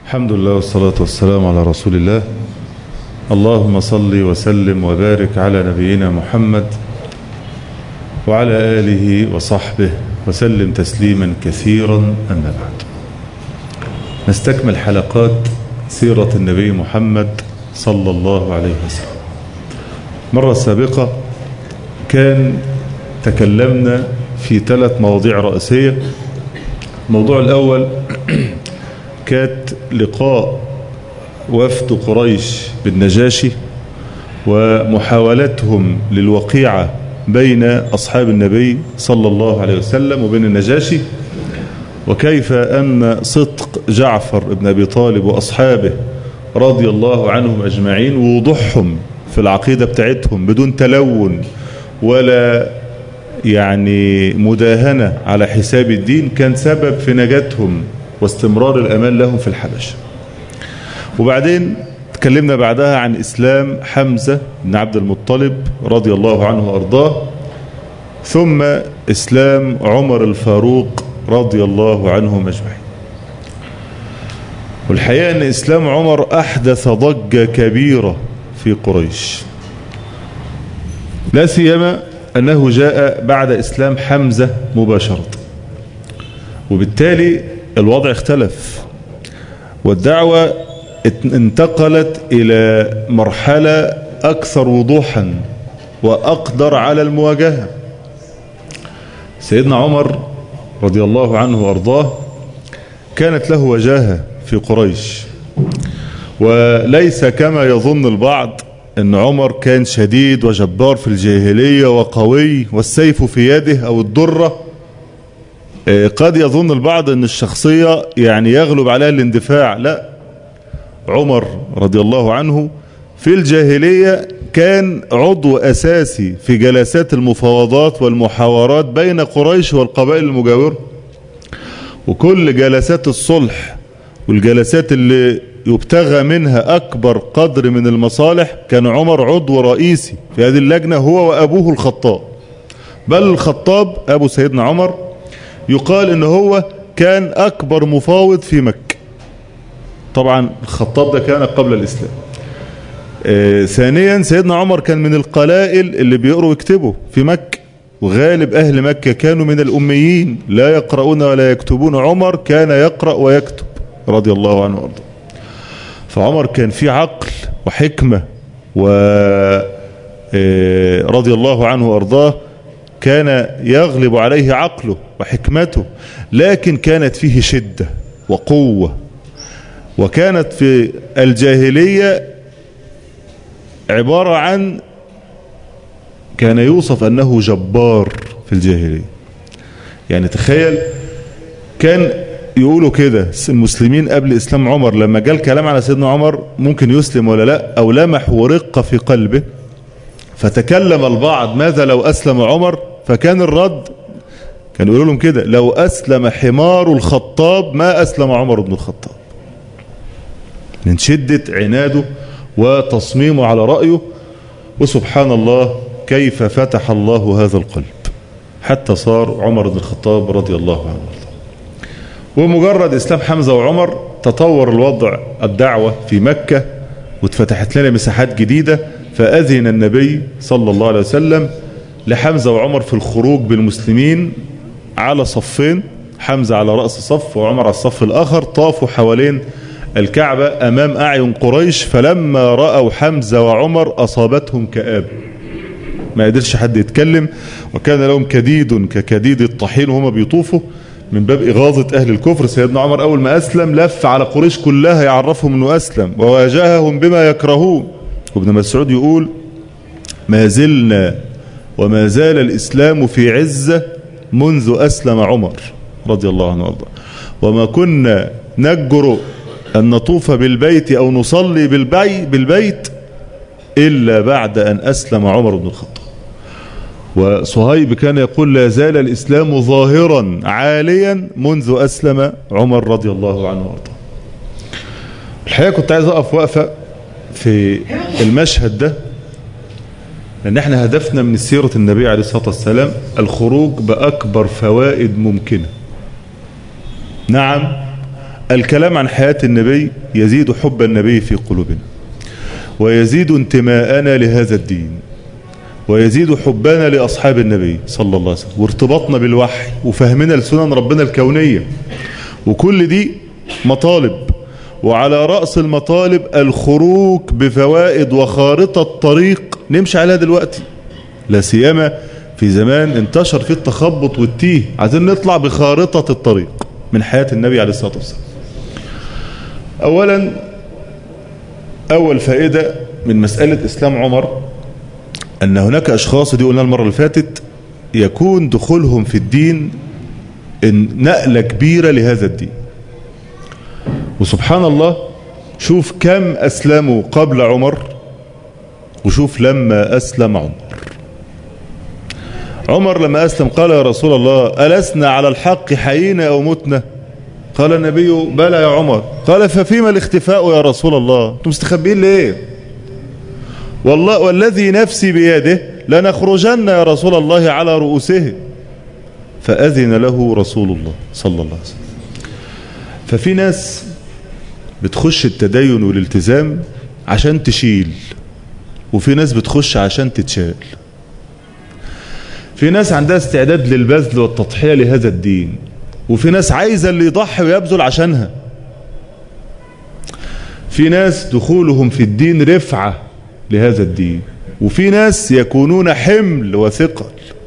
الحمد لله والصلاة والسلام على رسول الله اللهم صل وسلم وبارك على نبينا محمد وعلى آله وصحبه وسلم تسليما كثيرا أما بعد نستكمل حلقات سيرة النبي محمد صلى الله عليه وسلم مرة سابقة كان تكلمنا في ثلاث مواضيع رئيسية الموضوع الأول كانت لقاء وفد قريش بالنجاشي ومحاولتهم للوقيعة بين أصحاب النبي صلى الله عليه وسلم وبين النجاشي وكيف أن صدق جعفر بن أبي طالب وأصحابه رضي الله عنهم أجمعين ووضوحهم في العقيدة بتاعتهم بدون تلون ولا يعني مداهنة على حساب الدين كان سبب في نجاتهم واستمرار الأمان لهم في الحبشة وبعدين تكلمنا بعدها عن إسلام حمزة بن عبد المطلب رضي الله عنه وأرضاه ثم إسلام عمر الفاروق رضي الله عنهم أجمعين والحقيقة أن إسلام عمر أحدث ضجة كبيرة في قريش لا سيما أنه جاء بعد إسلام حمزة مباشرة وبالتالي الوضع اختلف والدعوة انتقلت إلى مرحلة أكثر وضوحا وأقدر على المواجهة سيدنا عمر رضي الله عنه وأرضاه كانت له وجاهة في قريش وليس كما يظن البعض أن عمر كان شديد وجبار في الجاهلية وقوي والسيف في يده أو الدرة قد يظن البعض أن الشخصية يعني يغلب عليها الاندفاع لا عمر رضي الله عنه في الجاهلية كان عضو أساسي في جلسات المفاوضات والمحاورات بين قريش والقبائل المجاورة وكل جلسات الصلح والجلسات اللي يبتغى منها أكبر قدر من المصالح كان عمر عضو رئيسي في هذه اللجنة هو وأبوه الخطاب بل الخطاب أبو سيدنا عمر يقال ان هو كان أكبر مفاوض في مكة طبعا الخطاب ده كان قبل الإسلام آه ثانيا سيدنا عمر كان من القلائل اللي بيقروا ويكتبوا في مكة وغالب أهل مكة كانوا من الأميين لا يقرؤون ولا يكتبون عمر كان يقرأ ويكتب رضي الله عنه وارضاه فعمر كان في عقل وحكمة و رضي الله عنه وارضاه كان يغلب عليه عقله وحكمته لكن كانت فيه شدة وقوة وكانت في الجاهلية عبارة عن كان يوصف أنه جبار في الجاهلية يعني تخيل كان يقولوا كده المسلمين قبل إسلام عمر لما جاء الكلام على سيدنا عمر ممكن يسلم ولا لا أو لمح ورق في قلبه فتكلم البعض ماذا لو أسلم عمر فكان الرد كان يقولوا لهم كده لو أسلم حمار الخطاب ما أسلم عمر بن الخطاب من شدة عناده وتصميمه على رأيه وسبحان الله كيف فتح الله هذا القلب حتى صار عمر بن الخطاب رضي الله عنه ومجرد إسلام حمزة وعمر تطور الوضع الدعوة في مكة واتفتحت لنا مساحات جديدة فأذن النبي صلى الله عليه وسلم لحمزة وعمر في الخروج بالمسلمين على صفين حمزة على رأس صف وعمر على الصف الآخر طافوا حوالين الكعبة أمام أعين قريش فلما رأوا حمزة وعمر أصابتهم كآبة ما قدرش حد يتكلم وكان لهم كديد ككديد الطحين وهم بيطوفوا من باب إغاظة أهل الكفر سيدنا عمر أول ما أسلم لف على قريش كلها يعرفهم أنه أسلم وواجههم بما يكرهون وابن مسعود يقول ما زلنا وما زال الإسلام في عزة منذ أسلم عمر رضي الله عنه وارضاه وما كنا نجر أن نطوف بالبيت أو نصلي بالبي بالبيت إلا بعد أن أسلم عمر بن الخطاب وصهيب كان يقول لا زال الإسلام ظاهرا عاليا منذ أسلم عمر رضي الله عنه وارضاه الحقيقة كنت عايز أقف وقفة في المشهد ده لأن احنا هدفنا من سيرة النبي عليه الصلاة والسلام الخروج بأكبر فوائد ممكنة نعم الكلام عن حياة النبي يزيد حب النبي في قلوبنا ويزيد انتماءنا لهذا الدين ويزيد حبنا لأصحاب النبي صلى الله عليه وسلم وارتباطنا بالوحي وفهمنا لسنن ربنا الكونية وكل دي مطالب وعلى رأس المطالب الخروج بفوائد وخارطة طريق نمشي عليها دلوقتي لا سيما في زمان انتشر فيه التخبط والتيه عايزين نطلع بخارطة الطريق من حياة النبي عليه الصلاة والسلام أولا أول فائدة من مسألة إسلام عمر أن هناك أشخاص دي قلنا المرة اللي فاتت يكون دخولهم في الدين إن نقلة كبيرة لهذا الدين وسبحان الله شوف كم أسلموا قبل عمر وشوف لما أسلم عمر عمر لما أسلم قال يا رسول الله ألسنا على الحق حيينا أو متنا قال النبي بلى يا عمر قال ففيما الاختفاء يا رسول الله انتم مستخبئين ليه والله والذي نفسي بيده لنخرجن يا رسول الله على رؤوسهم فأذن له رسول الله صلى الله عليه وسلم ففي ناس بتخش التدين والالتزام عشان تشيل وفي ناس بتخش عشان تتشال في ناس عندها استعداد للبذل والتضحية لهذا الدين وفي ناس عايزة اللي يضحي ويبذل عشانها في ناس دخولهم في الدين رفعة لهذا الدين وفي ناس يكونون حمل وثقل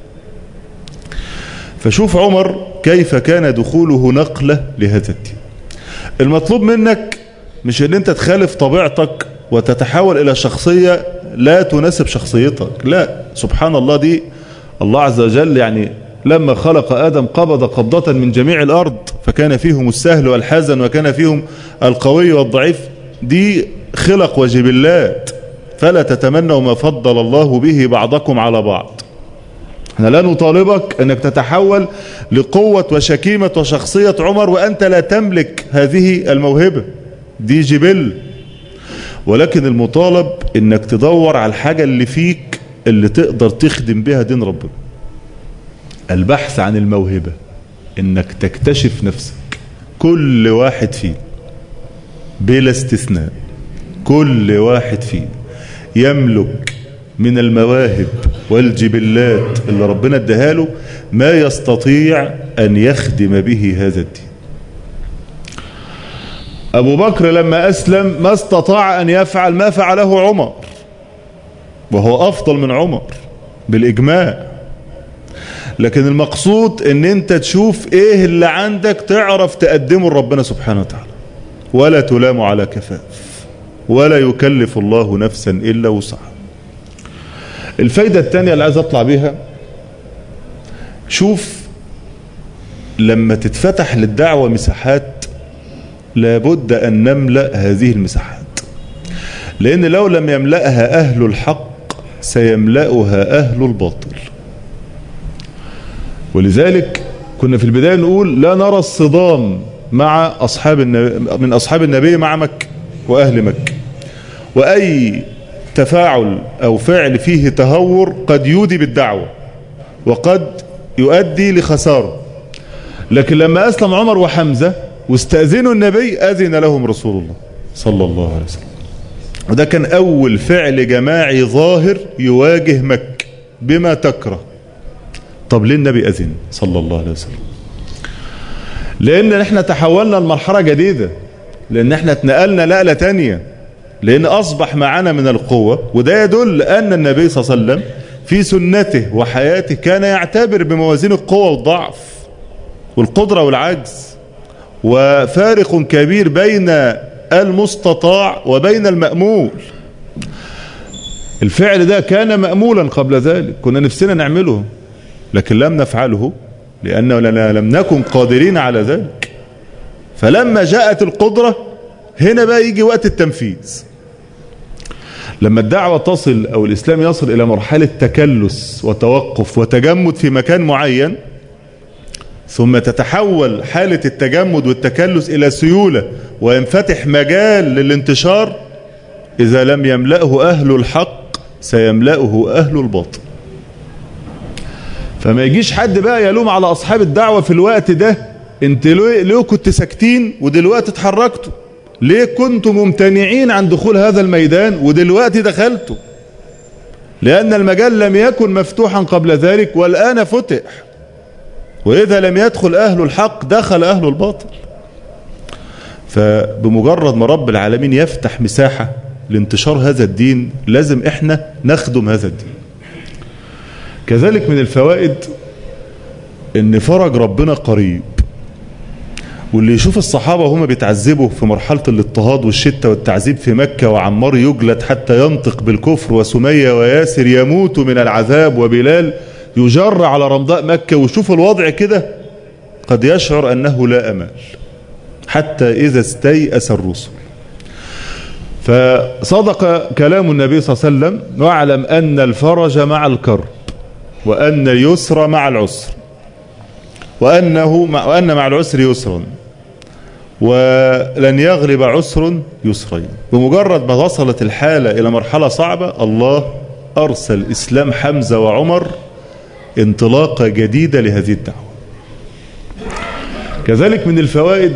فشوف عمر كيف كان دخوله نقلة لهذا الدين المطلوب منك مش ان انت تخالف طبيعتك وتتحول الى شخصية لا تناسب شخصيتك لا سبحان الله دي الله عز وجل يعني لما خلق آدم قبض قبضة من جميع الأرض فكان فيهم السهل والحزن وكان فيهم القوي والضعيف دي خلق وجبلات فلا تتمنوا ما فضل الله به بعضكم على بعض احنا لا نطالبك انك تتحول لقوة وشكيمة وشخصية عمر وانت لا تملك هذه الموهبة دي جبل ولكن المطالب انك تدور على الحاجة اللي فيك اللي تقدر تخدم بها دين ربنا البحث عن الموهبة انك تكتشف نفسك كل واحد فيه بلا استثناء كل واحد فيه يملك من المواهب والجبلات اللي ربنا اداها له ما يستطيع ان يخدم به هذا الدين ابو بكر لما اسلم ما استطاع ان يفعل ما فعله عمر وهو افضل من عمر بالاجماع لكن المقصود ان انت تشوف ايه اللي عندك تعرف تقدمه لربنا سبحانه وتعالى ولا تلام على كفاف ولا يكلف الله نفسا الا وسعها الفايدة الثانية اللي عايز اطلع بيها شوف لما تتفتح للدعوة مساحات لابد ان نملأ هذه المساحات لان لو لم يملأها اهل الحق سيملأها اهل الباطل ولذلك كنا في البداية نقول لا نرى الصدام مع أصحاب النبي من أصحاب النبي مع مكة وأهل مكة وأي تفاعل أو فعل فيه تهور قد يودي بالدعوة وقد يؤدي لخسارة لكن لما أسلم عمر وحمزة واستأذنوا النبي أذن لهم رسول الله صلى الله عليه وسلم وده كان أول فعل جماعي ظاهر يواجه مكة بما تكره طب ليه النبي أذن صلى الله عليه وسلم لأن احنا تحولنا لمرحلة جديدة لأن احنا اتنقلنا نقلة تانية لأن أصبح معنا من القوة وده يدل أن النبي صلى الله عليه وسلم في سنته وحياته كان يعتبر بموازين القوة والضعف والقدرة والعجز وفارق كبير بين المستطاع وبين المأمول الفعل ده كان مأمولا قبل ذلك كنا نفسنا نعمله لكن لم نفعله لأننا لم نكن قادرين على ذلك فلما جاءت القدرة هنا بقى يجي وقت التنفيذ لما الدعوة تصل أو الإسلام يصل إلى مرحلة تكلس وتوقف وتجمد في مكان معين ثم تتحول حالة التجمد والتكلس إلى سيولة وينفتح مجال للانتشار إذا لم يملأه أهل الحق سيملأه أهل الباطل فما يجيش حد بقى يلوم على أصحاب الدعوة في الوقت ده انت ليه, ليه كنت ساكتين ودلوقتي اتحركتوا ليه كنتم ممتنعين عن دخول هذا الميدان ودلوقتي دخلتوا لأن المجال لم يكن مفتوحا قبل ذلك والآن فتح وإذا لم يدخل أهل الحق دخل أهل الباطل فبمجرد ما رب العالمين يفتح مساحة لانتشار هذا الدين لازم احنا نخدم هذا الدين كذلك من الفوائد ان فرج ربنا قريب واللي يشوف الصحابة هم بيتعذبوا في مرحلة الاضطهاد والشتة والتعذيب في مكة وعمار يجلد حتى ينطق بالكفر وسمية وياسر يموت من العذاب وبلال يجر على رمضاء مكة ويشوف الوضع كده قد يشعر أنه لا أمل حتى إذا استيأس الرسل فصدق كلام النبي صلى الله عليه وسلم واعلم أن الفرج مع الكرب وأن اليسر مع العسر وأنه مع وأن مع العسر يسرا ولن يغلب عسر يسرين بمجرد ما وصلت الحالة إلى مرحلة صعبة الله أرسل إسلام حمزة وعمر انطلاقة جديدة لهذه الدعوة كذلك من الفوائد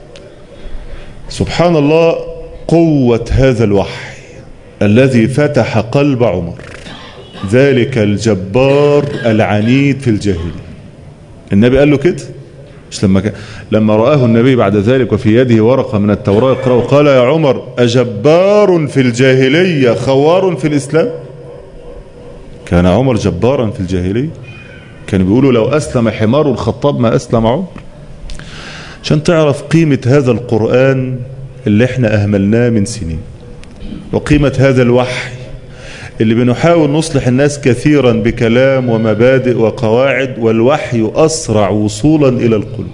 سبحان الله قوة هذا الوحي الذي فتح قلب عمر ذلك الجبار العنيد في الجاهلية النبي قال له كده مش لما ك... لما رآه النبي بعد ذلك وفي يده ورقة من التوراة يقرأ قال يا عمر أجبار في الجاهلية خوار في الإسلام كان عمر جبارا في الجاهلية كان بيقولوا لو أسلم حمار الخطاب ما أسلم عمر عشان تعرف قيمة هذا القرآن اللي احنا أهملناه من سنين وقيمة هذا الوحي اللي بنحاول نصلح الناس كثيرا بكلام ومبادئ وقواعد والوحي أسرع وصولا إلى القلوب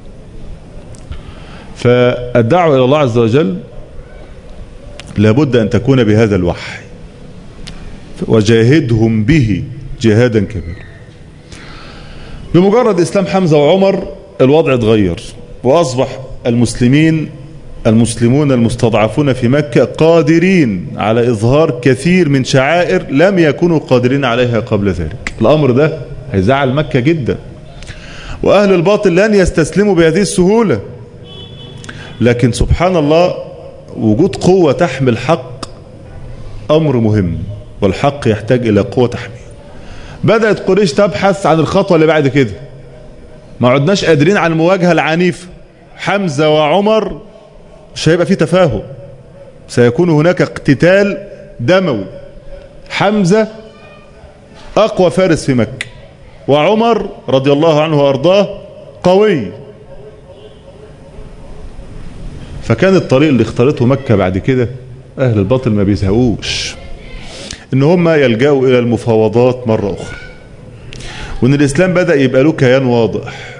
فالدعوة إلى الله عز وجل لابد أن تكون بهذا الوحي وجاهدهم به جهادا كبيرا بمجرد إسلام حمزة وعمر الوضع اتغير وأصبح المسلمين المسلمون المستضعفون في مكة قادرين على إظهار كثير من شعائر لم يكونوا قادرين عليها قبل ذلك الأمر ده هيزعل مكة جدا وأهل الباطل لن يستسلموا بهذه السهولة لكن سبحان الله وجود قوة تحمل حق أمر مهم والحق يحتاج إلى قوة تحميه بدأت قريش تبحث عن الخطوة اللي بعد كده ما عدناش قادرين على المواجهة العنيفة حمزة وعمر مش هيبقى فيه تفاهم سيكون هناك اقتتال دموي حمزة أقوى فارس في مكة وعمر رضي الله عنه وأرضاه قوي فكان الطريق اللي اختارته مكة بعد كده أهل الباطل ما بيزهقوش إن هم يلجأوا إلى المفاوضات مرة أخرى وإن الإسلام بدأ يبقى له كيان واضح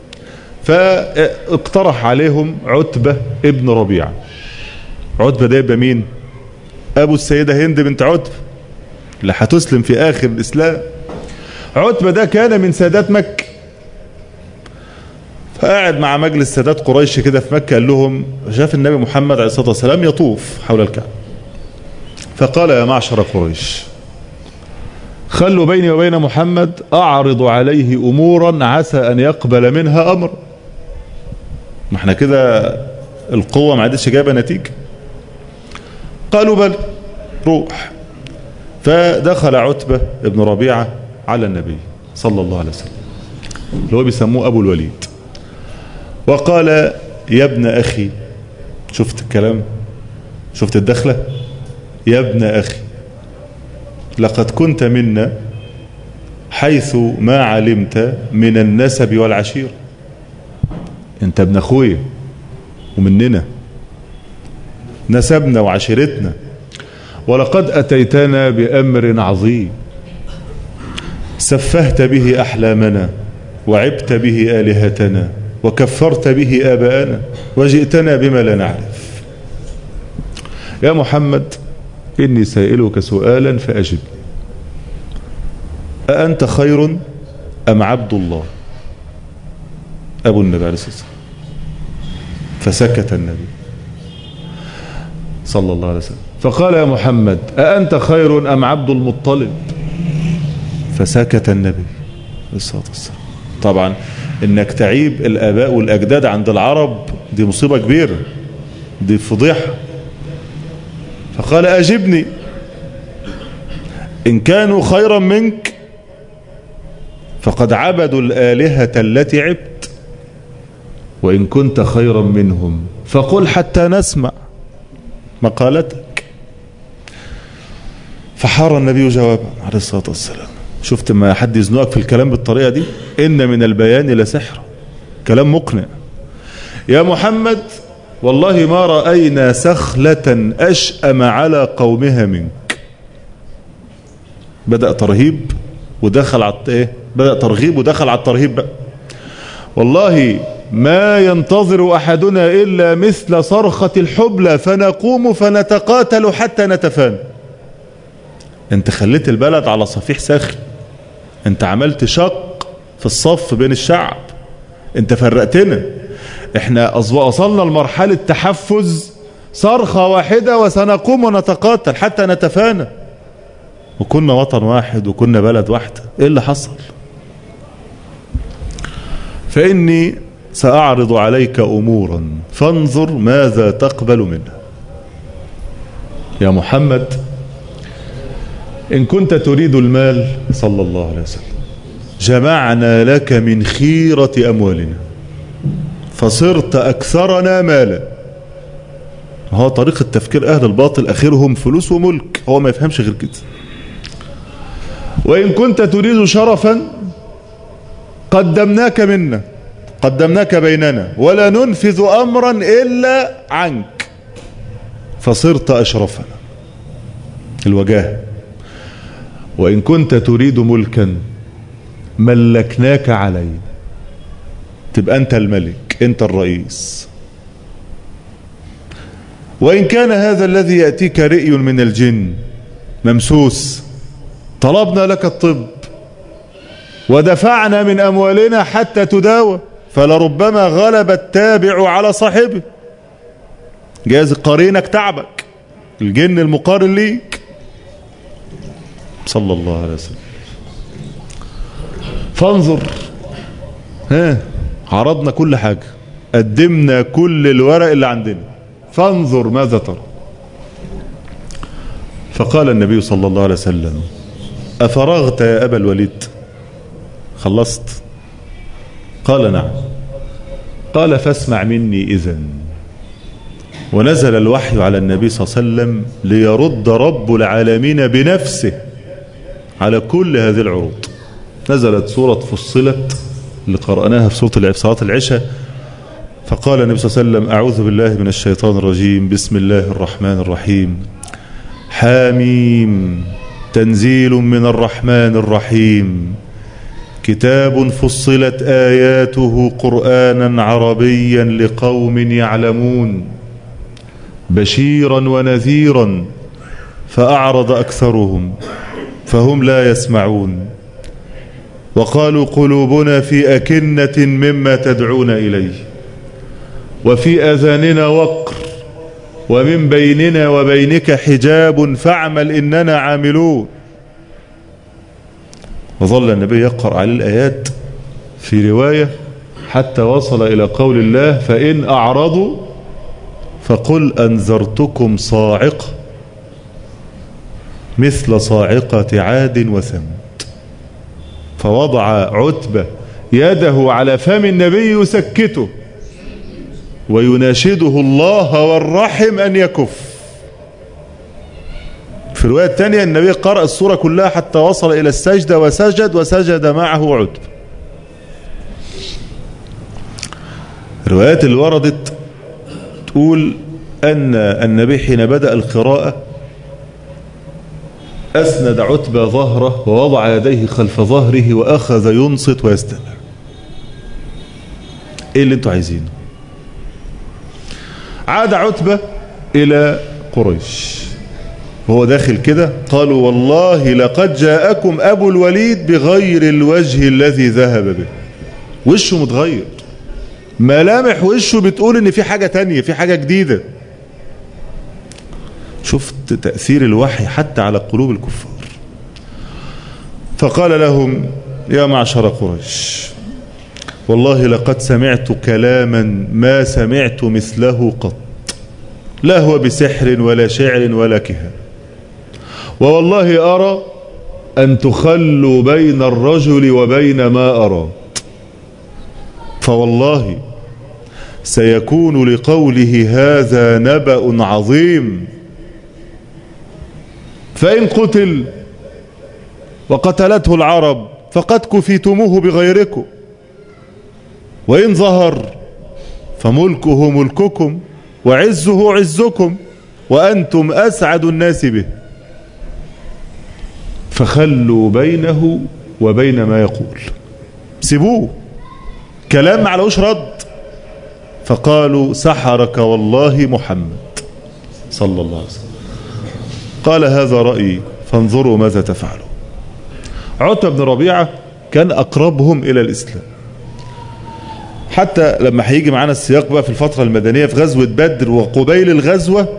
فاقترح عليهم عتبة ابن ربيعة عتبة ده يبقى مين أبو السيدة هند بنت عتبة اللي هتسلم في آخر الإسلام عتبة ده كان من سادات مكة فقاعد مع مجلس سادات قريش كده في مكة قال لهم شاف النبي محمد عليه الصلاة والسلام يطوف حول الكعبة فقال يا معشر قريش خلوا بيني وبين محمد أعرض عليه أمورا عسى أن يقبل منها أمر ما احنا كده القوة ما عادش جايبة نتيجة قالوا بل روح فدخل عتبة ابن ربيعة على النبي صلى الله عليه وسلم اللي هو بيسموه أبو الوليد وقال يا ابن أخي شفت الكلام شفت الدخلة يا ابن أخي لقد كنت منا حيث ما علمت من النسب والعشيرة انت ابن اخويا ومننا نسبنا وعشيرتنا ولقد أتيتنا بأمر عظيم سفهت به أحلامنا وعبت به آلهتنا وكفرت به آباءنا وجئتنا بما لا نعرف يا محمد إني سائلك سؤالا فأجب أأنت خير أم عبد الله أبو النبي عليه الصلاة والسلام فسكت النبي صلى الله عليه وسلم فقال يا محمد أأنت خير أم عبد المطلب فسكت النبي عليه الصلاة والسلام طبعا انك تعيب الاباء والاجداد عند العرب دي مصيبة كبيرة دي فضيحة فقال اجبني ان كانوا خيرا منك فقد عبدوا الآلهة التي عبت وإن كنت خيرا منهم فقل حتى نسمع مقالتك فحار النبي جوابا عليه الصلاة والسلام شفت ما حد يزنقك في الكلام بالطريقة دي إن من البيان لسحر كلام مقنع يا محمد والله ما رأينا سخلة أشأم على قومها منك بدأ ترهيب ودخل على ايه بدأ ترغيب ودخل على الترهيب بقى والله ما ينتظر أحدنا إلا مثل صرخة الحبلى فنقوم فنتقاتل حتى نتفانى انت خليت البلد على صفيح ساخن انت عملت شق في الصف بين الشعب انت فرقتنا احنا وصلنا لمرحلة تحفز صرخة واحدة وسنقوم ونتقاتل حتى نتفانى وكنا وطن واحد وكنا بلد واحدة ايه اللي حصل فإني سأعرض عليك أمورا فانظر ماذا تقبل منها يا محمد إن كنت تريد المال صلى الله عليه وسلم جمعنا لك من خيرة أموالنا فصرت أكثرنا مالا هو طريقة تفكير أهل الباطل أخرهم فلوس وملك هو ما يفهمش غير كده وإن كنت تريد شرفا قدمناك منا قدمناك بيننا ولا ننفذ أمرا إلا عنك فصرت أشرفنا الوجاه وإن كنت تريد ملكا ملكناك علينا تبقى أنت الملك أنت الرئيس وإن كان هذا الذي يأتيك رئي من الجن ممسوس طلبنا لك الطب ودفعنا من أموالنا حتى تداوى فلربما غلب التابع على صاحبه جاز قرينك تعبك الجن المقارن ليك صلى الله عليه وسلم فانظر ها عرضنا كل حاجة قدمنا كل الورق اللي عندنا فانظر ماذا ترى فقال النبي صلى الله عليه وسلم أفرغت يا أبا الوليد خلصت قال نعم قال فاسمع مني إذن ونزل الوحي على النبي صلى الله عليه وسلم ليرد رب العالمين بنفسه على كل هذه العروض نزلت سورة فصلت اللي قرأناها في سورة صلاة العشاء فقال النبي صلى الله عليه وسلم أعوذ بالله من الشيطان الرجيم بسم الله الرحمن الرحيم حاميم تنزيل من الرحمن الرحيم كتاب فصلت آياته قرآنا عربيا لقوم يعلمون بشيرا ونذيرا فأعرض أكثرهم فهم لا يسمعون وقالوا قلوبنا في أكنة مما تدعون إليه وفي أذاننا وقر ومن بيننا وبينك حجاب فاعمل إننا عاملون وظل النبي يقرأ عليه الآيات في رواية حتى وصل إلى قول الله فإن أعرضوا فقل أنذرتكم صاعقة مثل صاعقة عاد وثمود فوضع عتبة يده على فم النبي يسكته ويناشده الله والرحم أن يكف في الرواية الثانية النبي قرأ السورة كلها حتى وصل إلى السجدة وسجد وسجد معه عتب الروايات اللي وردت تقول أن النبي حين بدأ القراءة أسند عتبة ظهره ووضع يديه خلف ظهره وأخذ ينصت ويستمع إيه اللي انتوا عايزينه عاد عتبة إلى قريش وهو داخل كده قالوا والله لقد جاءكم أبو الوليد بغير الوجه الذي ذهب به وشه متغير ملامح وشه بتقول ان في حاجة تانية في حاجة جديدة شفت تأثير الوحي حتى على قلوب الكفار فقال لهم يا معشر قريش والله لقد سمعت كلاما ما سمعت مثله قط لا هو بسحر ولا شعر ولا كهان ووالله أرى أن تخلوا بين الرجل وبين ما أرى فوالله سيكون لقوله هذا نبأ عظيم فإن قتل وقتلته العرب فقد كفيتموه بغيركم وإن ظهر فملكه ملككم وعزه عزكم وأنتم أسعد الناس به فخلوا بينه وبين ما يقول سيبوه كلام معلوش رد فقالوا سحرك والله محمد صلى الله عليه وسلم قال هذا رأيي فانظروا ماذا تفعلوا عتبة بن ربيعة كان أقربهم إلى الإسلام حتى لما هيجي معانا السياق بقى في الفترة المدنية في غزوة بدر وقبيل الغزوة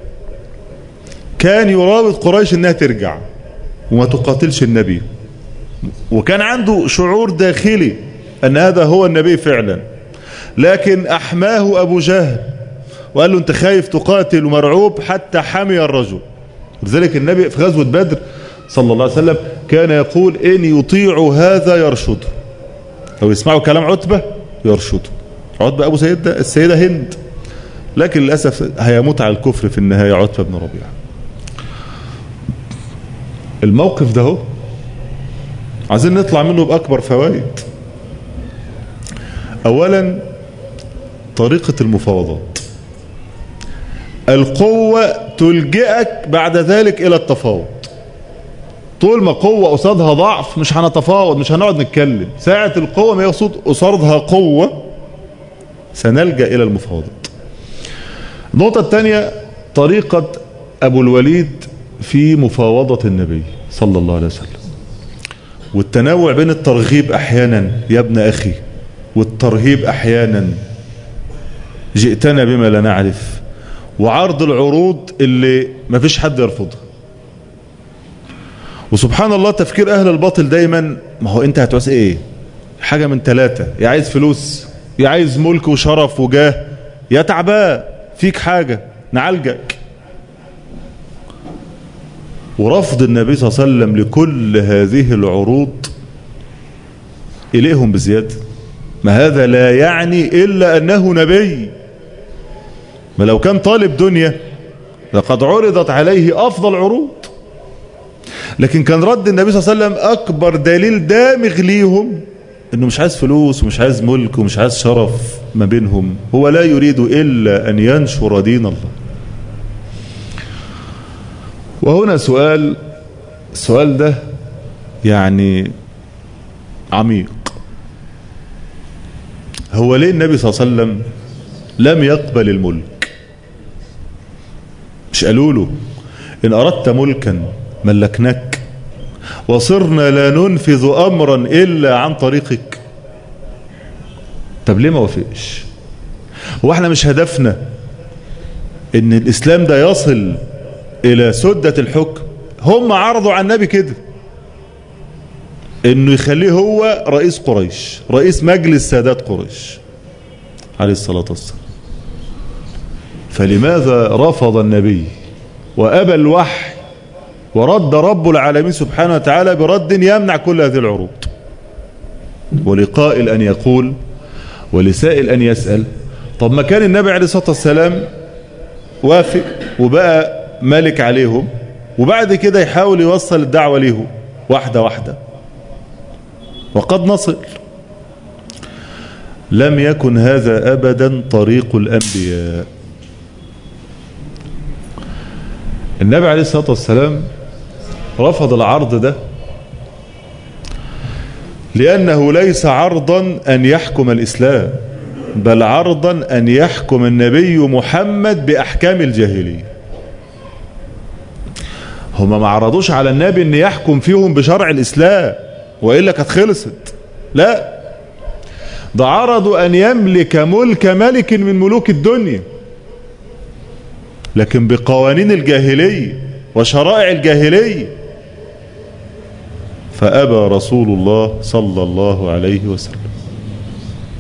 كان يراود قريش انها ترجع وما تقاتلش النبي وكان عنده شعور داخلي ان هذا هو النبي فعلا لكن احماه ابو جهل وقال له انت خايف تقاتل ومرعوب حتى حمي الرجل لذلك النبي في غزوة بدر صلى الله عليه وسلم كان يقول ان يطيعوا هذا يرشده لو يسمعوا كلام عتبة يرشده عتبة ابو سيدة السيدة هند لكن للأسف هيموت على الكفر في النهاية عتبة بن ربيعه الموقف ده هو عايزين نطلع منه بأكبر فوائد أولا طريقة المفاوضات القوة تلجئك بعد ذلك إلى التفاوض طول ما قوة قصادها ضعف مش هنتفاوض مش هنقعد نتكلم ساعة القوة ما يقصد قصادها قوة سنلجأ إلى المفاوضات النقطة الثانية طريقة أبو الوليد في مفاوضة النبي صلى الله عليه وسلم والتنوع بين الترغيب أحيانا يا ابن أخي والترهيب أحيانا جئتنا بما لا نعرف وعرض العروض اللي ما فيش حد يرفضها وسبحان الله تفكير أهل الباطل دايما ما هو أنت هتعوز إيه حاجة من ثلاثة يا عايز فلوس يا عايز ملك وشرف وجاه يا تعبان فيك حاجة نعالجك ورفض النبي صلى الله عليه وسلم لكل هذه العروض إليهم بزيادة ما هذا لا يعني إلا أنه نبي ما لو كان طالب دنيا لقد عرضت عليه أفضل عروض لكن كان رد النبي صلى الله عليه وسلم أكبر دليل دامغ ليهم أنه مش عايز فلوس ومش عايز ملك ومش عايز شرف ما بينهم هو لا يريد إلا أن ينشر دين الله وهنا سؤال السؤال ده يعني عميق هو ليه النبي صلى الله عليه وسلم لم يقبل الملك مش قالوا له إن أردت ملكا ملكناك وصرنا لا ننفذ أمرا إلا عن طريقك طب ليه ما وافقش هو احنا مش هدفنا ان الاسلام ده يصل الى سدة الحكم هم عرضوا على النبي كده انه يخليه هو رئيس قريش رئيس مجلس سادات قريش عليه الصلاة والسلام فلماذا رفض النبي وأبى الوحي ورد رب العالمين سبحانه وتعالى برد يمنع كل هذه العروض ولقائل أن يقول ولسائل أن يسأل طب ما كان النبي عليه الصلاة والسلام وافق وبقى مالك عليهم وبعد كده يحاول يوصل الدعوة ليهم واحدة واحدة وقد نصل لم يكن هذا أبدا طريق الأنبياء النبي عليه الصلاة والسلام رفض العرض ده لأنه ليس عرضا أن يحكم الإسلام بل عرضا أن يحكم النبي محمد بأحكام الجاهلية هما ما عرضوش على النبي أن يحكم فيهم بشرع الإسلام وإلا كانت خلصت لا ده عرضوا أن يملك ملك ملك من ملوك الدنيا لكن بقوانين الجاهلية وشرائع الجاهلية فأبى رسول الله صلى الله عليه وسلم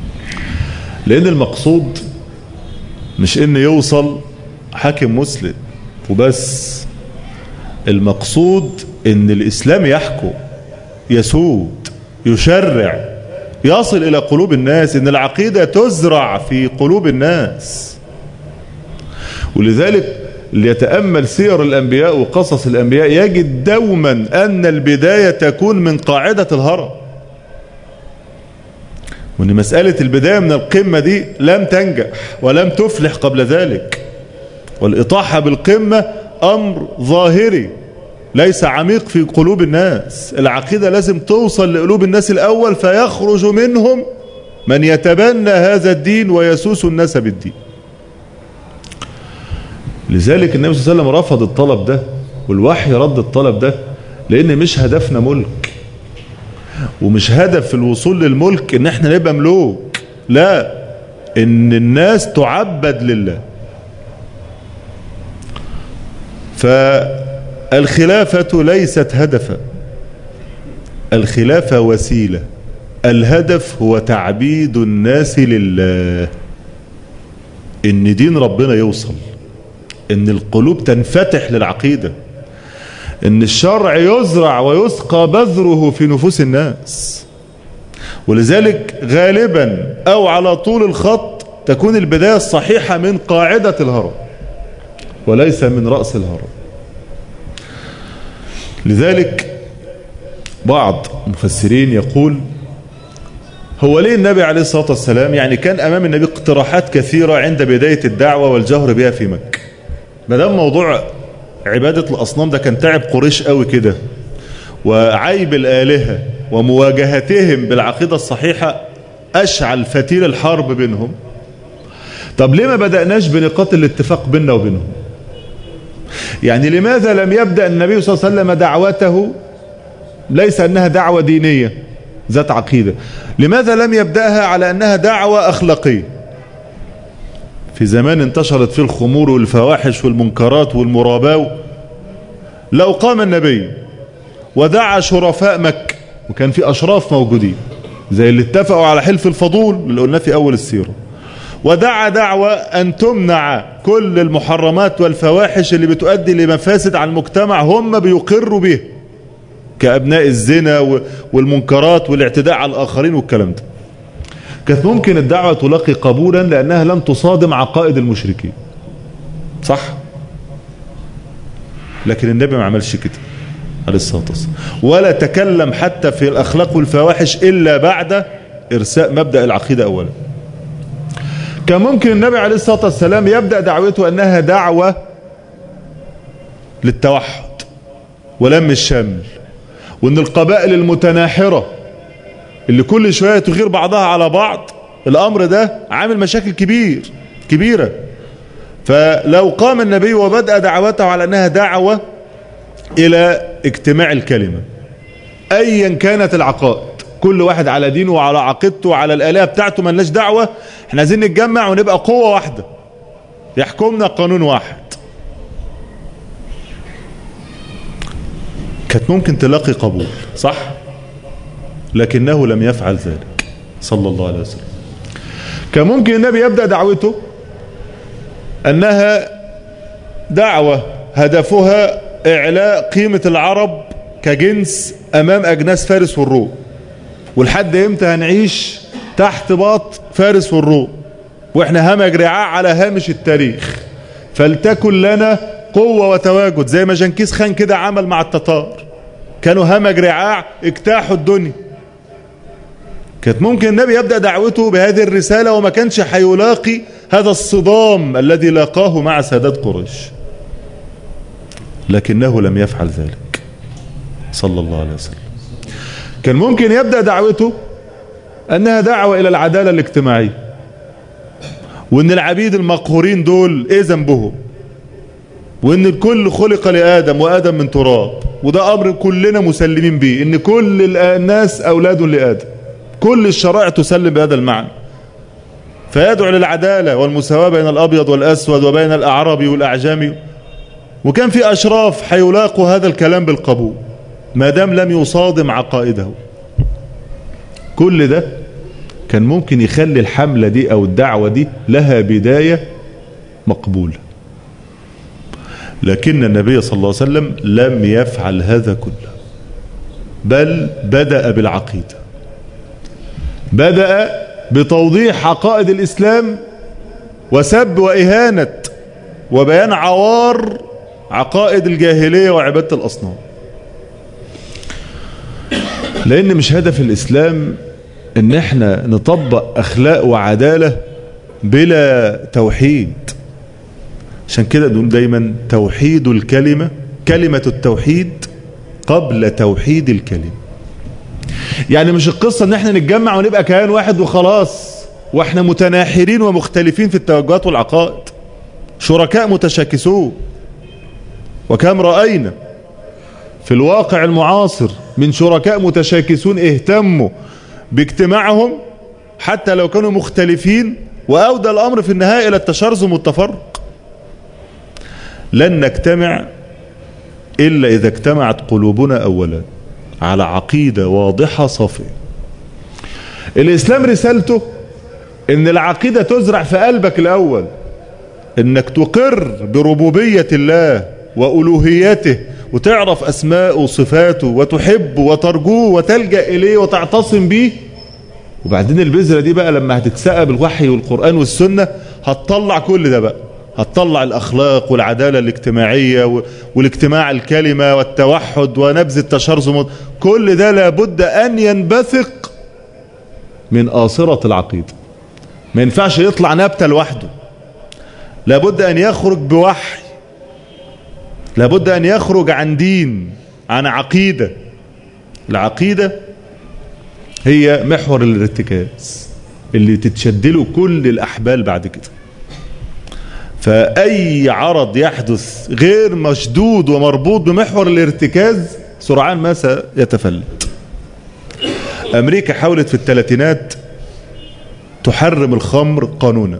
لان المقصود مش ان يوصل حاكم مسلم وبس المقصود ان الاسلام يحكم يسود يشرع يصل الى قلوب الناس ان العقيدة تزرع في قلوب الناس ولذلك اللي يتأمل سير الأنبياء وقصص الأنبياء يجد دوما أن البداية تكون من قاعدة الهرم وأن مسألة البداية من القمة دي لم تنجح ولم تفلح قبل ذلك والإطاحة بالقمة أمر ظاهري ليس عميق في قلوب الناس العقيدة لازم توصل لقلوب الناس الأول فيخرج منهم من يتبنى هذا الدين ويسوس الناس بالدين لذلك النبي صلى الله عليه وسلم رفض الطلب ده والوحي رد الطلب ده لأن مش هدفنا ملك ومش هدف في الوصول للملك ان احنا نبقى ملوك لا ان الناس تعبد لله فالخلافة ليست هدفا الخلافة وسيلة الهدف هو تعبيد الناس لله ان دين ربنا يوصل ان القلوب تنفتح للعقيدة ان الشرع يزرع ويسقى بذره في نفوس الناس ولذلك غالبا او على طول الخط تكون البداية الصحيحة من قاعدة الهرم وليس من رأس الهرم لذلك بعض المفسرين يقول هو ليه النبي عليه الصلاة والسلام يعني كان أمام النبي اقتراحات كثيرة عند بداية الدعوة والجهر بها في مكة ما دام موضوع عبادة الأصنام ده كان تعب قريش قوي كده وعيب الآلهة ومواجهتهم بالعقيدة الصحيحة أشعل فتيل الحرب بينهم طب ليه ما بدأناش بنقاط الاتفاق بيننا وبينهم يعني لماذا لم يبدأ النبي صلى الله عليه وسلم دعوته ليس أنها دعوة دينية ذات عقيدة لماذا لم يبدأها على أنها دعوة أخلاقية في زمان انتشرت فيه الخمور والفواحش والمنكرات والمراباة لو قام النبي ودعا شرفاء مكة وكان في أشراف موجودين زي اللي اتفقوا على حلف الفضول اللي قلناه في أول السيرة ودعا دعوة أن تمنع كل المحرمات والفواحش اللي بتؤدي لمفاسد على المجتمع هم بيقروا به كأبناء الزنا والمنكرات والاعتداء على الآخرين والكلام ده كانت ممكن الدعوة تلاقي قبولا لأنها لم تصادم عقائد المشركين صح لكن النبي ما عملش كده عليه الصلاة والسلام ولا تكلم حتى في الأخلاق والفواحش إلا بعد إرساء مبدأ العقيدة أولا كان ممكن النبي عليه الصلاة والسلام يبدأ دعوته أنها دعوة للتوحد ولم الشمل وأن القبائل المتناحرة اللي كل شوية تغير بعضها على بعض الأمر ده عامل مشاكل كبير كبيرة فلو قام النبي وبدأ دعوته على أنها دعوة إلى اجتماع الكلمة أيا كانت العقائد كل واحد على دينه وعلى عقيدته وعلى الآلهة بتاعته ملناش دعوة احنا عايزين نتجمع ونبقى قوة واحدة يحكمنا قانون واحد كانت ممكن تلاقي قبول صح لكنه لم يفعل ذلك صلى الله عليه وسلم كان ممكن النبي يبدأ دعوته أنها دعوة هدفها إعلاء قيمة العرب كجنس أمام أجناس فارس والروم ولحد إمتى هنعيش تحت باط فارس والروم وإحنا همج رعاع على هامش التاريخ فلتكن لنا قوة وتواجد زي ما جنكيز خان كده عمل مع التتار كانوا همج رعاع اجتاحوا الدنيا كانت ممكن النبي يبدأ دعوته بهذه الرسالة وما كانش حيلاقي هذا الصدام الذي لاقاه مع سادات قريش لكنه لم يفعل ذلك صلى الله عليه وسلم كان ممكن يبدأ دعوته أنها دعوة إلى العدالة الاجتماعية وأن العبيد المقهورين دول إيه ذنبهم وأن الكل خلق لآدم وآدم من تراب وده أمر كلنا مسلمين به أن كل الناس أولاد لآدم كل الشرائع تسلم بهذا المعنى فيدعو للعدالة والمساواة بين الأبيض والأسود وبين الأعرابي والأعجمي وكان في أشراف حيلاقوا هذا الكلام بالقبول ما دام لم يصادم عقائده كل ده كان ممكن يخلي الحملة دي أو الدعوة دي لها بداية مقبولة لكن النبي صلى الله عليه وسلم لم يفعل هذا كله بل بدأ بالعقيدة بدأ بتوضيح عقائد الإسلام وسب وإهانة وبيان عوار عقائد الجاهلية وعبادة الأصنام لأن مش هدف الإسلام إن احنا نطبق أخلاق وعدالة بلا توحيد عشان كده نقول دايما توحيد الكلمة كلمة التوحيد قبل توحيد الكلمة يعني مش القصة ان احنا نتجمع ونبقى كيان واحد وخلاص واحنا متناحرين ومختلفين في التوجهات والعقائد شركاء متشاكسون وكم رأينا في الواقع المعاصر من شركاء متشاكسون اهتموا باجتماعهم حتى لو كانوا مختلفين وأودى الأمر في النهاية إلى التشرذم والتفرق لن نجتمع إلا إذا اجتمعت قلوبنا أولا على عقيدة واضحة صافية الإسلام رسالته إن العقيدة تزرع في قلبك الأول إنك تقر بربوبية الله وألوهيته وتعرف أسماءه وصفاته وتحبه وترجوه وتلجأ إليه وتعتصم به وبعدين البذرة دي بقى لما هتتسقى بالوحي والقرآن والسنة هتطلع كل ده بقى هتطلع الأخلاق والعدالة الاجتماعية والاجتماع الكلمة والتوحد ونبذ التشرذم كل ده لابد أن ينبثق من آصرة العقيدة ما ينفعش يطلع نبتة لوحده لابد أن يخرج بوحي لابد أن يخرج عن دين عن عقيدة العقيدة هي محور الارتكاز اللي تتشدله كل الأحبال بعد كده فأي عرض يحدث غير مشدود ومربوط بمحور الارتكاز سرعان ما سيتفلت أمريكا حاولت في الثلاثينات تحرم الخمر قانونا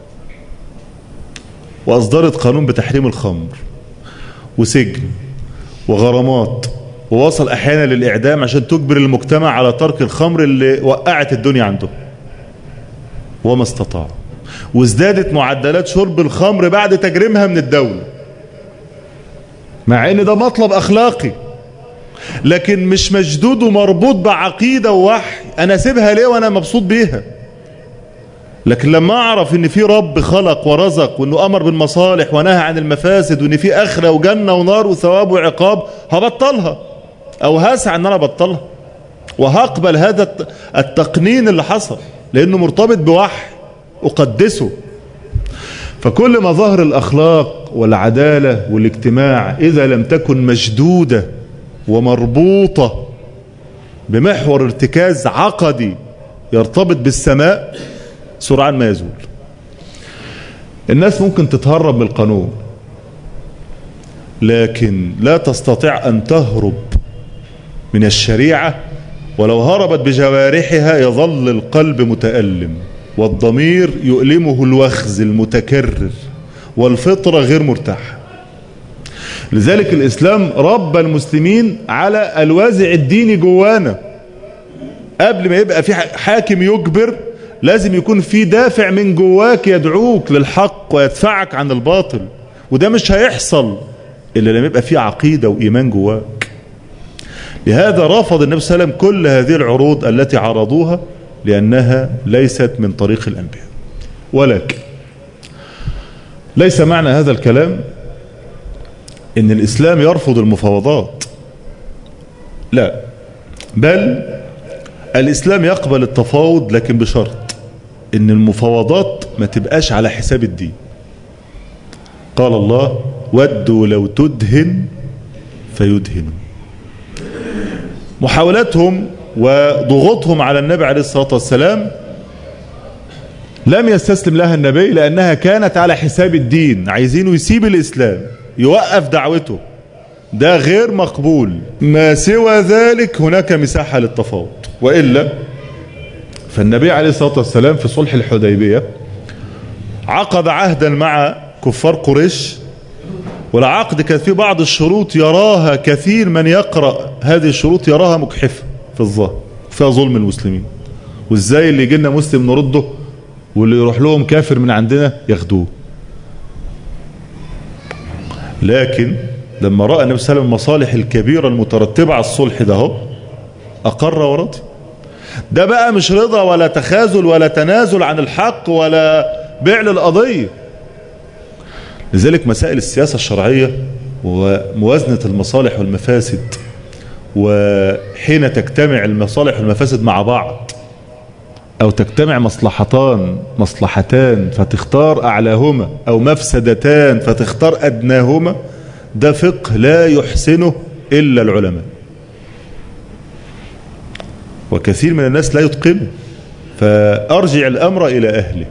وأصدرت قانون بتحريم الخمر وسجن وغرامات ووصل أحيانا للإعدام عشان تجبر المجتمع على ترك الخمر اللي وقعت الدنيا عنده وما استطاع وازدادت معدلات شرب الخمر بعد تجريمها من الدولة مع ان ده مطلب اخلاقي لكن مش مشدود ومربوط بعقيدة ووحي انا اسيبها ليه وانا مبسوط بيها لكن لما اعرف ان في رب خلق ورزق وانه امر بالمصالح ونهى عن المفاسد وان في اخرة وجنة ونار وثواب وعقاب هبطلها او هسعى ان انا ابطلها وهقبل هذا التقنين اللي حصل لانه مرتبط بوحي أقدسه فكل ما ظهر الأخلاق والعدالة والاجتماع إذا لم تكن مشدودة ومربوطة بمحور ارتكاز عقدي يرتبط بالسماء سرعان ما يزول الناس ممكن تتهرب من القانون لكن لا تستطيع أن تهرب من الشريعة ولو هربت بجوارحها يظل القلب متألم والضمير يؤلمه الوخز المتكرر والفطرة غير مرتاحة لذلك الإسلام رب المسلمين على الوازع الديني جوانا قبل ما يبقى في حاكم يجبر لازم يكون في دافع من جواك يدعوك للحق ويدفعك عن الباطل وده مش هيحصل إلا لما يبقى في عقيدة وإيمان جواك لهذا رفض النبي صلى الله عليه وسلم كل هذه العروض التي عرضوها لأنها ليست من طريق الأنبياء ولكن ليس معنى هذا الكلام ان الإسلام يرفض المفاوضات لا بل الإسلام يقبل التفاوض لكن بشرط ان المفاوضات ما تبقاش على حساب الدين قال الله ودوا لو تدهن فيدهنوا محاولاتهم وضغوطهم على النبي عليه الصلاة والسلام لم يستسلم لها النبي لأنها كانت على حساب الدين عايزينه يسيب الإسلام يوقف دعوته ده غير مقبول ما سوى ذلك هناك مساحة للتفاوض وإلا فالنبي عليه الصلاة والسلام في صلح الحديبية عقد عهدا مع كفار قريش والعقد كان فيه بعض الشروط يراها كثير من يقرأ هذه الشروط يراها مجحفة في الظاهر فيها ظلم المسلمين وازاي اللي يجي لنا مسلم نرده واللي يروح لهم كافر من عندنا ياخدوه لكن لما رأى النبي صلى الله عليه وسلم المصالح الكبيرة المترتبة على الصلح ده هو أقر ورضي ده بقى مش رضا ولا تخاذل ولا تنازل عن الحق ولا بيع للقضية لذلك مسائل السياسة الشرعية وموازنة المصالح والمفاسد وحين تجتمع المصالح والمفاسد مع بعض أو تجتمع مصلحتان مصلحتان فتختار أعلاهما أو مفسدتان فتختار أدناهما ده فقه لا يحسنه إلا العلماء وكثير من الناس لا يتقنه فأرجع الأمر إلى أهله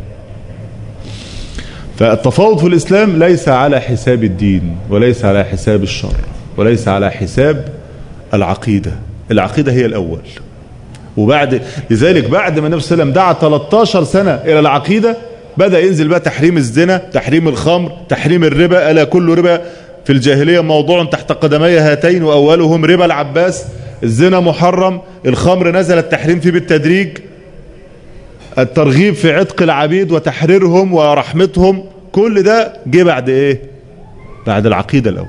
فالتفاوض في الإسلام ليس على حساب الدين وليس على حساب الشر وليس على حساب العقيدة العقيدة هي الأول وبعد لذلك بعد ما النبي صلى الله عليه وسلم دعا 13 سنة إلى العقيدة بدأ ينزل بقى تحريم الزنا تحريم الخمر تحريم الربا ألا كل ربا في الجاهلية موضوع تحت قدمي هاتين وأولهم ربا العباس الزنا محرم الخمر نزل التحريم فيه بالتدريج الترغيب في عتق العبيد وتحريرهم ورحمتهم كل ده جه بعد ايه بعد العقيدة الأول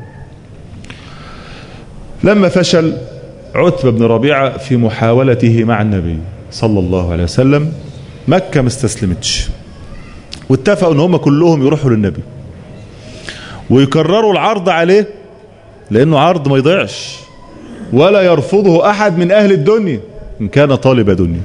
لما فشل عتبة بن ربيعة في محاولته مع النبي صلى الله عليه وسلم مكة ما استسلمتش واتفقوا ان هم كلهم يروحوا للنبي ويكرروا العرض عليه لانه عرض ما يضيعش ولا يرفضه احد من اهل الدنيا ان كان طالب دنيا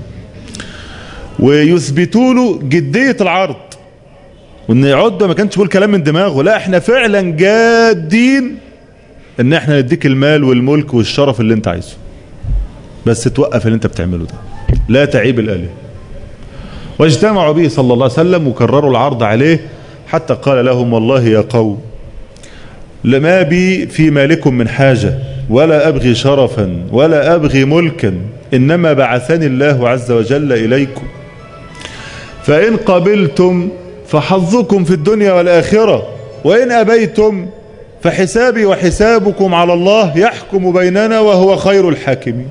ويثبتوا له جدية العرض وان عتبة ما كانش بيقول كلام من دماغه لا احنا فعلا جادين ان احنا نديك المال والملك والشرف اللي انت عايزه بس توقف اللي انت بتعمله ده لا تعيب الآلهة واجتمعوا به صلى الله عليه وسلم وكرروا العرض عليه حتى قال لهم والله يا قوم لما بي في مالكم من حاجة ولا أبغي شرفا ولا أبغي ملكا إنما بعثني الله عز وجل إليكم فإن قبلتم فحظكم في الدنيا والآخرة وإن أبيتم فحسابي وحسابكم على الله يحكم بيننا وهو خير الحاكمين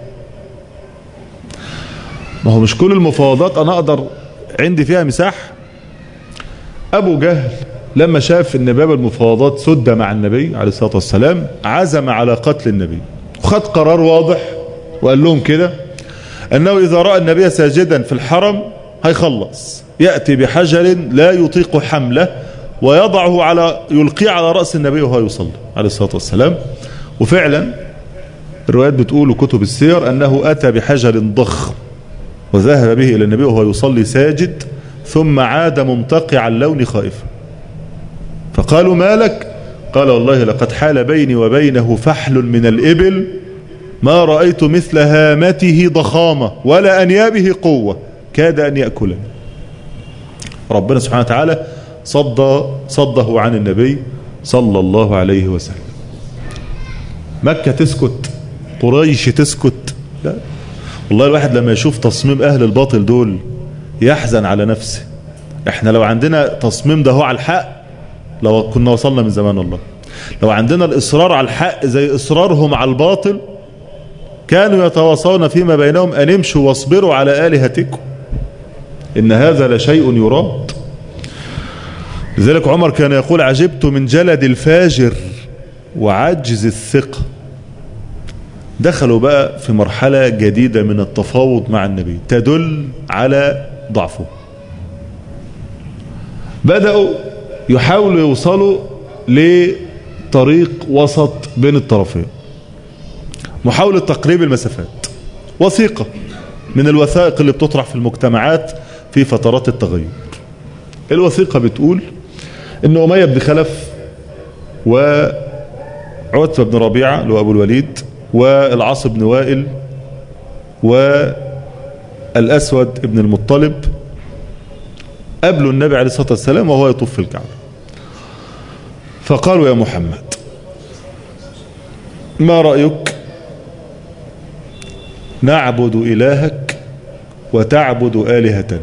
ما هو مش كل المفاوضات أنا أقدر عندي فيها مساحة أبو جهل لما شاف ان باب المفاوضات سد مع النبي عليه الصلاة والسلام عزم على قتل النبي وخد قرار واضح وقال لهم كده أنه إذا رأى النبي ساجدا في الحرم هيخلص يأتي بحجر لا يطيق حمله ويضعه على يلقيه على رأس النبي وهو يصلي عليه الصلاة والسلام وفعلا الروايات بتقول وكتب السير أنه أتى بحجر ضخم وذهب به إلى النبي وهو يصلي ساجد ثم عاد ممتقع اللون خائفا فقالوا ما لك قال والله لقد حال بيني وبينه فحل من الإبل ما رأيت مثل هامته ضخامة ولا أنيابه قوة كاد أن يأكلني ربنا سبحانه وتعالى صد صده عن النبي صلى الله عليه وسلم مكة تسكت قريش تسكت لا والله الواحد لما يشوف تصميم أهل الباطل دول يحزن على نفسه احنا لو عندنا تصميم ده هو على الحق لو كنا وصلنا من زمان الله لو عندنا الإصرار على الحق زي إصرارهم على الباطل كانوا يتواصون فيما بينهم أن امشوا واصبروا على آلهتكم إن هذا لشيء يراد لذلك عمر كان يقول عجبت من جلد الفاجر وعجز الثقة دخلوا بقى في مرحلة جديدة من التفاوض مع النبي تدل على ضعفه بدأوا يحاولوا يوصلوا لطريق وسط بين الطرفين محاولة تقريب المسافات وثيقة من الوثائق اللي بتطرح في المجتمعات في فترات التغير الوثيقة بتقول ان أمية بن خلف وعتبة بن ربيعة اللي هو أبو الوليد والعاص بن وائل والأسود بن المطلب قابلوا النبي عليه الصلاة والسلام وهو يطوف في الكعبة فقالوا يا محمد ما رأيك نعبد إلهك وتعبد آلهتنا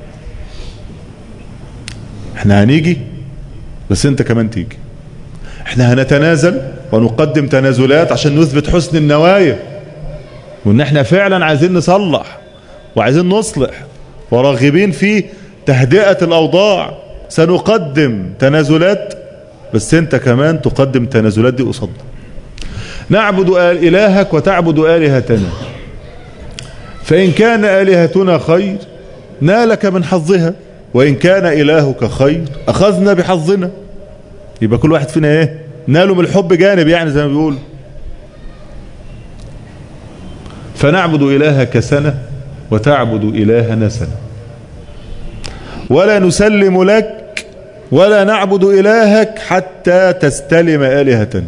احنا هنيجي بس انت كمان تيجي احنا هنتنازل ونقدم تنازلات عشان نثبت حسن النوايا وان احنا فعلا عايزين نصلح وعايزين نصلح وراغبين في تهدئة الأوضاع سنقدم تنازلات بس انت كمان تقدم تنازلات دي قصادنا نعبد إلهك وتعبد آلهتنا فإن كان آلهتنا خير نالك من حظها وإن كان إلهك خير أخذنا بحظنا يبقى كل واحد فينا ايه ناله من الحب جانب يعني زي ما بيقول فنعبد إلهك سنة وتعبد إلهنا سنة ولا نسلم لك ولا نعبد إلهك حتى تستلم آلهتنا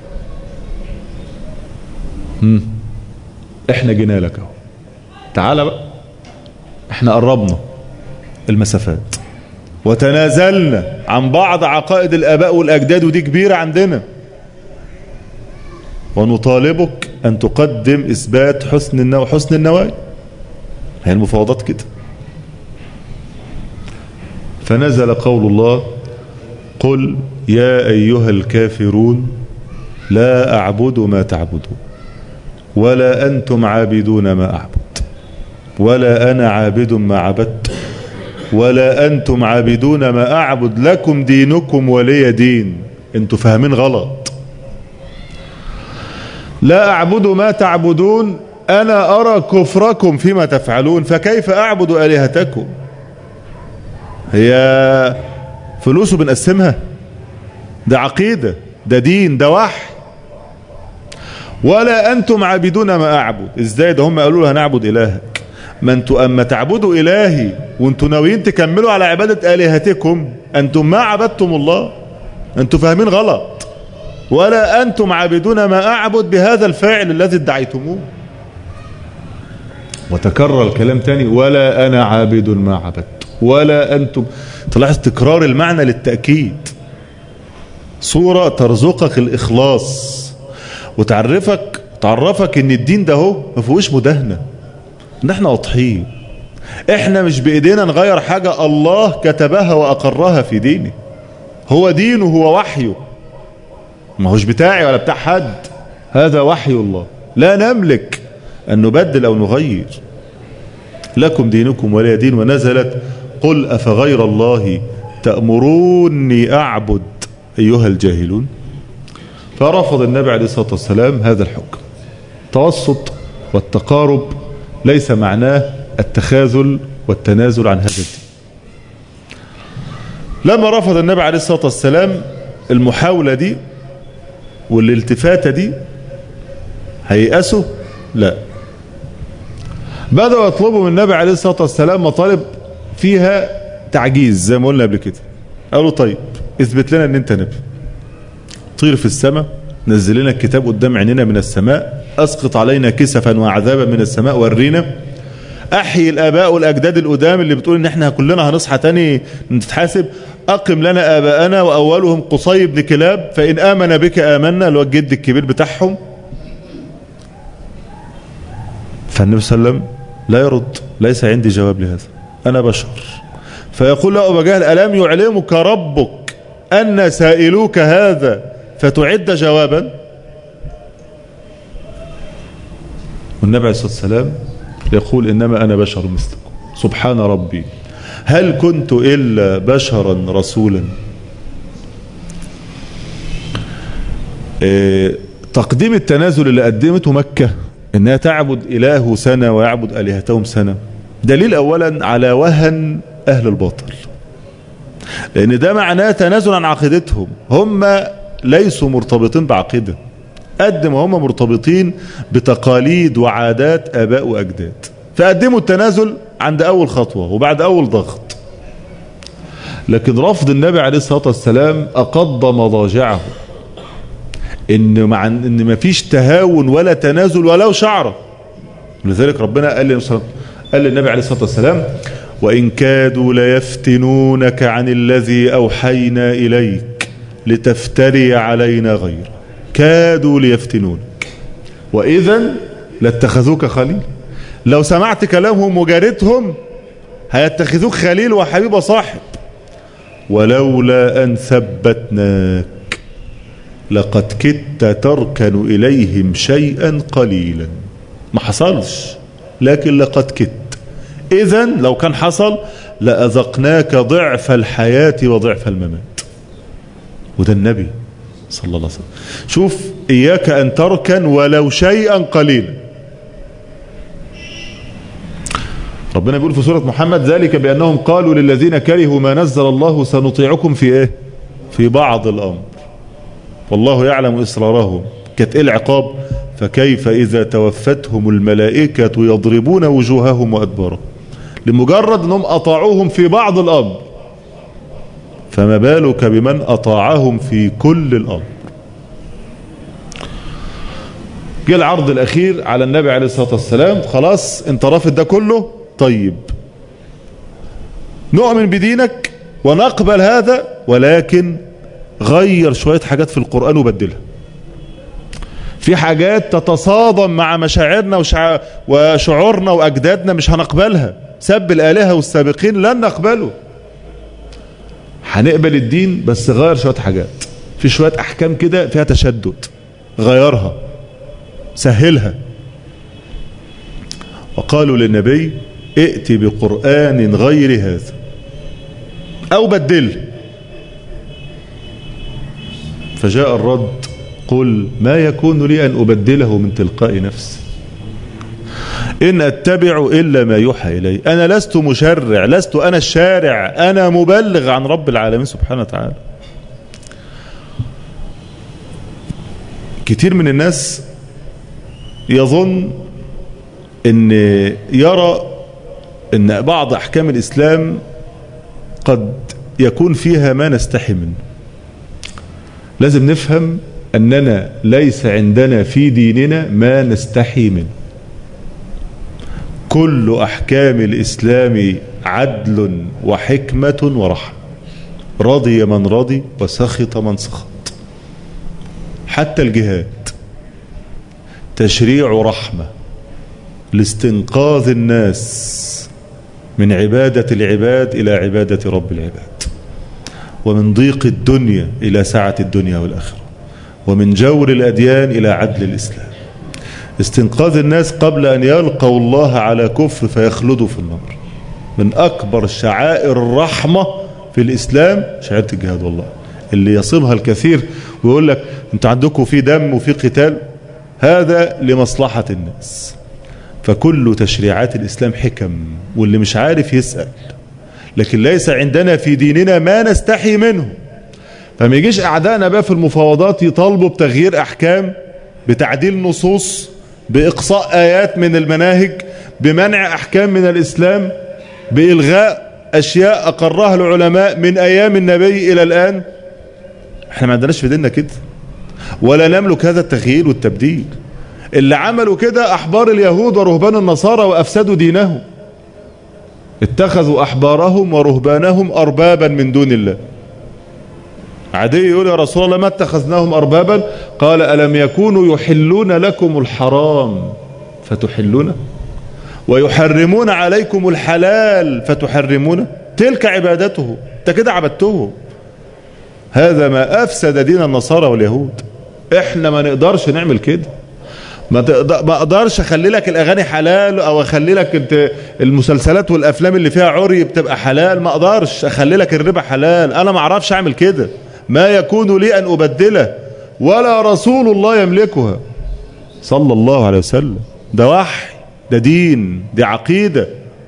احنا جينا لك اهو تعالى بقى احنا قربنا المسافات وتنازلنا عن بعض عقائد الآباء والأجداد ودي كبيرة عندنا ونطالبك أن تقدم إثبات حسن النوايا حسن النوايا هي المفاوضات كده فنزل قول الله قل يا أيها الكافرون لا أعبد ما تعبدون ولا أنتم عابدون ما أعبد ولا أنا عابد ما عبدت ولا أنتم عابدون ما أعبد لكم دينكم ولي دين انتوا فاهمين غلط لا أعبد ما تعبدون أنا أرى كفركم فيما تفعلون فكيف أعبد آلهتكم هي فلوسه بنقسمها ده عقيدة ده دين ده وحي ولا أنتم عابدون ما أعبد إزاي ده هم قالوا له هنعبد إلهك ما انتوا أما تعبدوا إلهي وانتوا ناويين تكملوا على عبادة آلهتكم أنتم ما عبدتم الله أنتم فاهمين غلط ولا أنتم عابدون ما أعبد بهذا الفاعل الذي ادعيتموه وتكرر الكلام تاني ولا أنا عابد ما عبدت ولا أنتم تلاحظ تكرار المعنى للتأكيد صورة ترزقك الإخلاص وتعرفك تعرفك ان الدين ده هو ما فيهوش مداهنه ان احنا واضحين احنا مش بايدينا نغير حاجة الله كتبها واقرها في دينه هو دينه هو وحيه ما هوش بتاعي ولا بتاع حد هذا وحي الله لا نملك ان نبدل او نغير لكم دينكم ولي دين ونزلت قل افغير الله تأمروني اعبد ايها الجاهلون فرفض النبي عليه الصلاة والسلام هذا الحكم التوسط والتقارب ليس معناه التخاذل والتنازل عن هذا الدين لما رفض النبي عليه الصلاة والسلام المحاولة دي والالتفاتة دي هيأسوا لا بدأوا يطلبوا من النبي عليه الصلاة والسلام مطالب فيها تعجيز زي ما قلنا قبل كده قالوا طيب اثبت لنا ان انت نبي طير في السماء نزل لنا الكتاب قدام عيننا من السماء اسقط علينا كسفا وعذابا من السماء ورينا احيي الاباء والاجداد القدام اللي بتقول ان احنا كلنا هنصحى تاني نتحاسب اقم لنا اباءنا واولهم قصي بن كلاب فان امن بك امنا اللي هو الجد الكبير بتاعهم فالنبي صلى الله عليه وسلم لا يرد ليس عندي جواب لهذا انا بشر فيقول له ابو جهل الم يعلمك ربك ان سائلوك هذا فتعد جوابا والنبي عليه الصلاة والسلام يقول إنما أنا بشر مثلكم سبحان ربي هل كنت إلا بشرا رسولا إيه تقديم التنازل اللي قدمته مكة إنها تعبد إله سنة ويعبد آلهتهم سنة دليل أولا على وهن أهل الباطل لأن ده معناه تنازل عن عقيدتهم هم ليسوا مرتبطين بعقيدة قد ما هم مرتبطين بتقاليد وعادات آباء وأجداد فقدموا التنازل عند أول خطوة وبعد أول ضغط لكن رفض النبي عليه الصلاة والسلام أقض مضاجعه إن, مع إن ما فيش تهاون ولا تنازل ولو شعرة لذلك ربنا قال, قال للنبي عليه الصلاة والسلام وإن كادوا ليفتنونك عن الذي أوحينا إليك لتفتري علينا غيره كادوا ليفتنونك وإذا لاتخذوك خليل لو سمعت كلامهم وجارتهم هيتخذوك خليل وحبيب وصاحب ولولا أن ثبتناك لقد كدت تركن إليهم شيئا قليلا ما حصلش لكن لقد كدت إذا لو كان حصل لأذقناك ضعف الحياة وضعف الممات وده النبي صلى الله عليه وسلم شوف إياك أن تركن ولو شيئا قليلا ربنا بيقول في سورة محمد ذلك بأنهم قالوا للذين كرهوا ما نزل الله سنطيعكم في إيه في بعض الأمر والله يعلم إسرارهم كانت إيه العقاب فكيف إذا توفتهم الملائكة يضربون وجوههم وأدبارهم لمجرد أنهم أطاعوهم في بعض الأمر فما بالك بمن أطاعهم في كل الأمر جه العرض الأخير على النبي عليه الصلاة والسلام خلاص انت رافض ده كله طيب نؤمن بدينك ونقبل هذا ولكن غير شوية حاجات في القرآن وبدلها في حاجات تتصادم مع مشاعرنا وشع... وشعورنا وأجدادنا مش هنقبلها سب الآلهة والسابقين لن نقبله هنقبل الدين بس غير شوية حاجات في شوية أحكام كده فيها تشدد غيرها سهلها وقالوا للنبي ائت بقرآن غير هذا أو بدله فجاء الرد قل ما يكون لي أن أبدله من تلقاء نفسي إن أتبع إلا ما يوحى إلي أنا لست مشرع لست أنا الشارع أنا مبلغ عن رب العالمين سبحانه وتعالى كتير من الناس يظن ان يرى ان بعض احكام الاسلام قد يكون فيها ما نستحي منه لازم نفهم اننا ليس عندنا في ديننا ما نستحي منه كل احكام الاسلام عدل وحكمة ورحمة رضي من رضي وسخط من سخط حتى الجهاد تشريع رحمة لاستنقاذ الناس من عبادة العباد إلى عبادة رب العباد ومن ضيق الدنيا إلى سعة الدنيا والآخرة ومن جور الأديان إلى عدل الإسلام استنقاذ الناس قبل أن يلقوا الله على كفر فيخلدوا في النار من أكبر شعائر الرحمة في الإسلام شعائر الجهاد والله اللي يصيبها الكثير ويقول لك انتوا عندكم في دم وفي قتال هذا لمصلحة الناس فكل تشريعات الإسلام حكم واللي مش عارف يسأل لكن ليس عندنا في ديننا ما نستحي منه فما يجيش أعدائنا بقى في المفاوضات يطالبوا بتغيير أحكام بتعديل نصوص بإقصاء آيات من المناهج بمنع أحكام من الإسلام بإلغاء أشياء أقرها العلماء من أيام النبي إلى الآن احنا ما عندناش في ديننا كده ولا نملك هذا التغيير والتبديل اللي عملوا كده أحبار اليهود ورهبان النصارى وأفسدوا دينهم اتخذوا أحبارهم ورهبانهم أربابا من دون الله عدي يقول يا رسول الله ما اتخذناهم أربابا قال ألم يكونوا يحلون لكم الحرام فتحلونه ويحرمون عليكم الحلال فتحرمونه تلك عبادته انت كده عبدته هذا ما أفسد دين النصارى واليهود احنا ما نقدرش نعمل كده ما ما اقدرش اخلي لك الاغاني حلال او اخلي لك انت المسلسلات والافلام اللي فيها عري بتبقى حلال ما اقدرش اخلي لك الربا حلال انا ما اعرفش اعمل كده ما يكون لي ان ابدله ولا رسول الله يملكها صلى الله عليه وسلم ده وحي ده دين دي عقيدة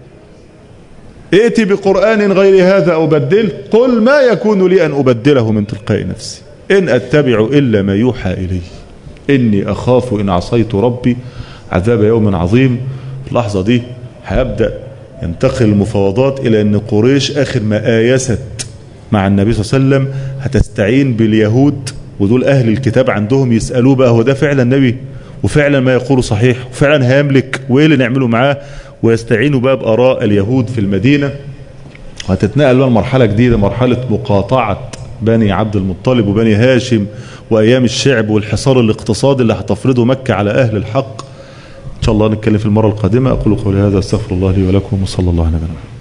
ائتي بقرآن غير هذا أو بدله قل ما يكون لي أن أبدله من تلقاء نفسي إن أتبع إلا ما يوحى إلي إني أخاف إن عصيت ربي عذاب يوم عظيم في اللحظة دي هيبدأ ينتقل المفاوضات إلى أن قريش آخر ما آيست مع النبي صلى الله عليه وسلم هتستعين باليهود ودول أهل الكتاب عندهم يسألوه بقى هو ده فعلا نبي وفعلا ما يقوله صحيح وفعلا هيملك وإيه اللي نعمله معاه ويستعينوا بقى بآراء اليهود في المدينة وهتتنقل بقى مرحلة جديدة مرحلة مقاطعة بني عبد المطلب وبني هاشم وأيام الشعب والحصار الاقتصادي اللي هتفرضه مكة على أهل الحق إن شاء الله نتكلم في المرة القادمة أقول قولي هذا استغفر الله لي ولكم وصلى الله على نبينا